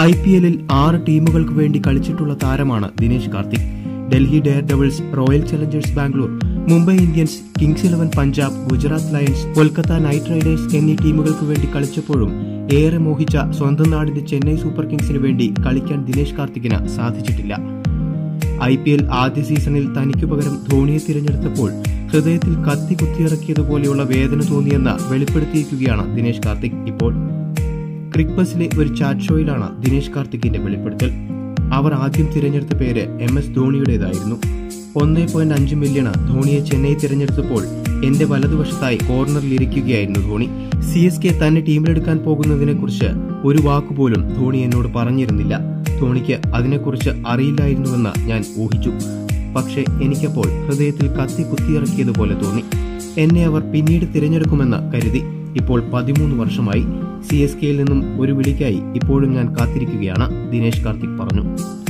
I P എല്ലിൽ ആറ് ടീമുകൾക്ക് വേണ്ടി കളിച്ചിട്ടുള്ള താരമാണ് Dinesh Karthik Delhi Daredevils Royal Challengers Bangalore Mumbai Indians Kings Eleven Punjab Gujarat Lions Kolkata Knight Riders എന്നീ ടീമുകൾക്ക് വേണ്ടി കളിച്ചപ്പോഴും ഏറെ മോഹിച്ച സ്വന്തം നാടിന്റെ ചെന്നൈ സൂപ്പർ കിങ്സിന് വേണ്ടി കളിക്കാൻ ദിനേശ് കാർത്തിക്കിന് സാധിച്ചിട്ടില്ല ഐ പി എൽ ആദ്യ സീസണിൽ തനിക്കു പകരം ധോണിയെ തിരഞ്ഞെടുത്തപ്പോൾ ഹൃദയത്തിൽ കത്തി കുത്തിയിറക്കിയതുപോലെയുള്ള വേദന തോന്നിയെന്ന് വെളിപ്പെടുത്തിയിരിക്കുകയാണ് ദിനേശ് കാർത്തിക് ഇപ്പോൾ ക്രിക് ബസിലെ ഒരു ചാറ്റ് ഷോയിലാണ് ദിനേശ് കാർത്തിക്കിന്റെ വെളിപ്പെടുത്തൽ അവർ ആദ്യം തിരഞ്ഞെടുത്ത പേര് എം എസ് ധോണിയുടേതായിരുന്നു ഒന്നേ പോയിന്റ് അഞ്ച് മില്യണ് ധോണിയെ ചെന്നൈ തിരഞ്ഞെടുത്തപ്പോൾ എന്റെ വലതുവശത്തായി കോർണറിലിരിക്കുകയായിരുന്നു ധോണി സി എസ് കെ തന്നെ ടീമിലെടുക്കാൻ പോകുന്നതിനെക്കുറിച്ച് ഒരു വാക്കുപോലും ധോണി എന്നോട് പറഞ്ഞിരുന്നില്ല ധോണിക്ക് അതിനെക്കുറിച്ച് അറിയില്ലായിരുന്നുവെന്ന് ഞാൻ ഊഹിച്ചു പക്ഷേ എനിക്കപ്പോൾ ഹൃദയത്തിൽ കത്തി കുത്തിയിറക്കിയതുപോലെ തോന്നി എന്നെ അവർ പിന്നീട് തിരഞ്ഞെടുക്കുമെന്ന് കരുതി ഇപ്പോൾ പതിമൂന്ന് വർഷമായി സി എസ് കെയിൽ നിന്നും ഒരു വിളിക്കായി ഇപ്പോഴും ഞാൻ കാത്തിരിക്കുകയാണ് ദിനേശ് കാർത്തിക് പറഞ്ഞു